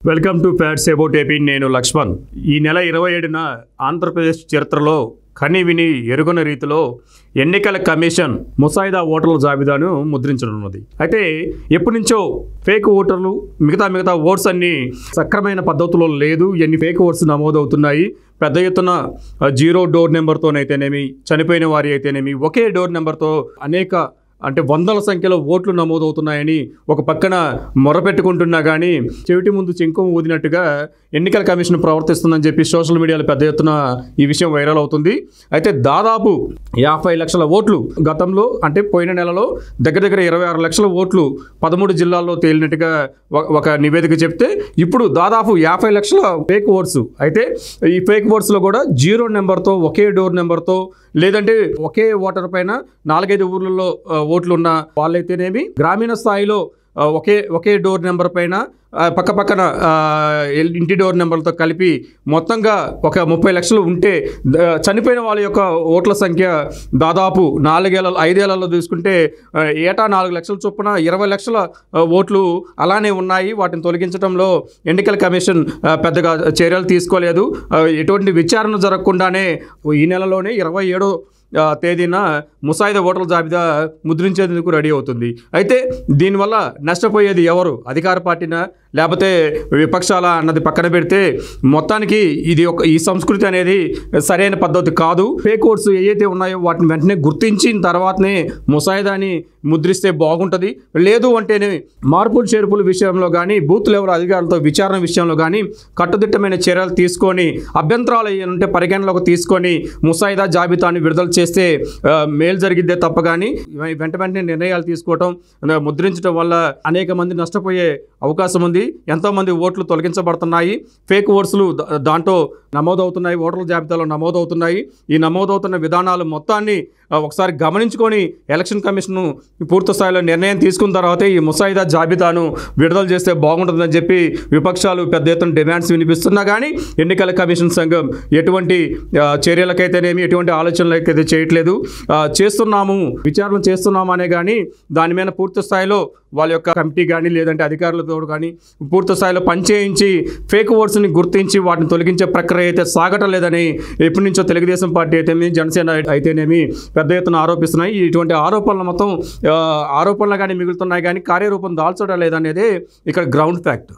welcome to pads about AP నేను లక్ష్మణ్ ఈ నెల ఇరవై ఏడున ఆంధ్రప్రదేశ్ చరిత్రలో కని విని ఎరుగని రీతిలో ఎన్నికల కమిషన్ ముసాయిదా ఓటర్ల జాబితాను ముద్రించనున్నది అయితే ఎప్పటి నుంచో ఫేక్ ఓటర్లు మిగతా మిగతా ఓట్స్ అన్ని సక్రమైన పద్ధతిలో లేదు ఎన్ని ఫేక్ ఓట్స్ నమోదవుతున్నాయి పెద్ద ఎత్తున ఆ, జీరో డోర్ నెంబర్తోనైతేనేమి చనిపోయిన వారి అయితేనేమి ఒకే డోర్ నెంబర్తో అనేక అంటే వందల సంఖ్యలో ఓట్లు నమోదవుతున్నాయని ఒక పక్కన మొరపెట్టుకుంటున్నా కానీ చెవిటి ముందు చెంకం ఊదినట్టుగా ఎన్నికల కమిషన్ ప్రవర్తిస్తుందని చెప్పి సోషల్ మీడియాలో పెద్ద ఎత్తున ఈ విషయం వైరల్ అవుతుంది అయితే దాదాపు యాభై లక్షల ఓట్లు గతంలో అంటే పోయిన నెలలో దగ్గర దగ్గర ఇరవై ఆరు లక్షల ఓట్లు పదమూడు జిల్లాల్లో తేలినట్టుగా ఒక- ఒక నివేదిక చెప్తే ఇప్పుడు దాదాపు యాభై లక్షల ఫేక్ ఓట్స్ అయితే ఈ ఫేక్ ఓట్స్లో కూడా జీరో నెంబర్తో ఒకే డోర్ నెంబర్తో లేదంటే ఒకే ఓటర్ పైన నాలుగైదు ఊర్లలో ఆ, ఓట్లు ఉన్న వాళ్ళైతేనేమి గ్రామీణ స్థాయిలో ఆ, ఒకే ఒకే డోర్ నెంబర్ పైన ఆ, పక్క పక్కన ఆ, ఎల్- ఇంటి డోర్ నెంబర్లతో కలిపి మొత్తంగా ఒక ముప్పై లక్షలు ఉంటే ద- చనిపోయిన వాళ్ళ యొక్క ఓట్ల సంఖ్య దాదాపు నాలుగేళ్ల ఐదేళ్లలో చూసుకుంటే ఆ, ఏటా నాలుగు లక్షల చొప్పున ఇరవై లక్షల ఆ, ఓట్లు అలానే ఉన్నాయి వాటిని తొలగించడంలో ఎన్నికల కమిషన్ ఆ, పెద్దగా చర్యలు తీసుకోలేదు ఆ, ఎటువంటి విచారణ జరగకుండానే ఈ నెలలోనే ఇరవై ఏడో ఆ, తేదీన ముసాయిదా ఓటర్ల జాబితా ముద్రించేందుకు రెడీ అవుతుంది అయితే దీనివల్ల నష్టపోయేది ఎవరు అధికార పార్టీనా లేకపోతే విపక్షాల అన్నది పక్కన పెడితే మొత్తానికి ఇది ఒక ఈ సంస్కృతి అనేది సరైన పద్ధతి కాదు ఫేక్ ఓట్స్ ఏవైతే ఉన్నాయో వాటిని వెంటనే గుర్తించిన తర్వాతనే ముసాయిదాని ముద్రిస్తే బాగుంటుంది లేదు అంటేనే మార్పులు చేర్పుల విషయంలో కానీ బూత్ లెవెల్ అధికారులతో విచారణ విషయంలో కానీ కట్టుదిట్టమైన చర్యలు తీసుకొని అభ్యంతరాలు ఏమైనా ఉంటే పరిగణలోకి తీసుకొని ముసాయిదా జాబితాని విడుదల చేస్తే ఆ, మేలు జరిగిద్దే తప్ప కానీ వెంట వెంటనే నిర్ణయాలు తీసుకోవటం ఆ, ముద్రించడం వల్ల అనేక మంది నష్టపోయే అవకాశం ఉంది ఎంతోమంది ఓట్లు తొలగించబడుతున్నాయి ఫేక్ ఓట్స్లు దా- దాంట్లో నమోదవుతున్నాయి ఓటర్ల జాబితాలో నమోదవుతున్నాయి ఈ నమోదవుతున్న విధానాలు మొత్తాన్ని ఆ, ఒకసారి గమనించుకొని ఎలక్షన్ కమిషన్ పూర్తి స్థాయిలో నిర్ణయం తీసుకున్న తర్వాతే ఈ ముసాయిదా జాబితాను విడుదల చేస్తే బాగుంటుందని చెప్పి విపక్షాలు పెద్ద ఎత్తున డిమాండ్స్ వినిపిస్తున్నా కానీ ఎన్నికల కమిషన్ సంఘం ఎటువంటి ఆ, చర్యలకైతేనేమి ఎటువంటి ఆలోచనలకైతే చేయట్లేదు ఆ, చేస్తున్నాము విచారణ చేస్తున్నాము అనే కానీ దాని మీద పూర్తి స్థాయిలో వాళ్ళ యొక్క కమిటీ కానీ లేదంటే అధికారులతో కానీ పూర్తి స్థాయిలో పనిచేయించి ఫేక్ ఓట్స్ని గుర్తించి వాటిని తొలగించే ప్రక్రియ అయితే సాగటం లేదని ఎప్పటి నుంచో తెలుగుదేశం పార్టీ అయితేనేమి జనసేన అయితేనేమి పెద్ద ఎత్తున ఆరోపిస్తున్నాయి ఇటువంటి ఆరోపణలు మొత్తం ఆ, ఆరోపణలు కానీ మిగులుతున్నాయి కానీ కార్యరూపం దాల్చడం లేదనేదే ఇక్కడ గ్రౌండ్ ఫ్యాక్ట్